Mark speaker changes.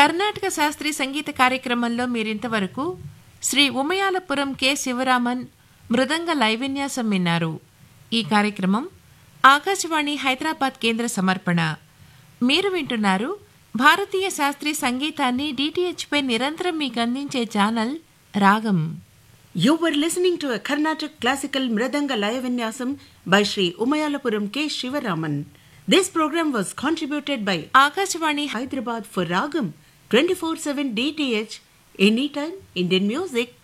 Speaker 1: కర్ణాటక శాస్త్రీయ సంగీత కార్యక్రమంలో మీరింతవరకు శ్రీ ఉమయాలపురం కె శివరామన్ మృదంగ లైవిన్యాసం విన్నారు ఈ కార్యక్రమం ఆకాశవాణి హైదరాబాద్ కేంద్ర సమర్పణ మీరు వింటున్నారు భారతీయ శాస్త్రీయ సంగీతాన్ని DTH పై నిరంతరం మీకు అందించే ఛానల్ రాగం
Speaker 2: You were listening to a Carnatic classical Mridanga Laya Vinyasam by Sri Umayalapuram K. Shivaraman. This program was contributed by
Speaker 1: Akashvani
Speaker 2: Hyderabad for Ragam 24-7 DTH Anytime Indian Music.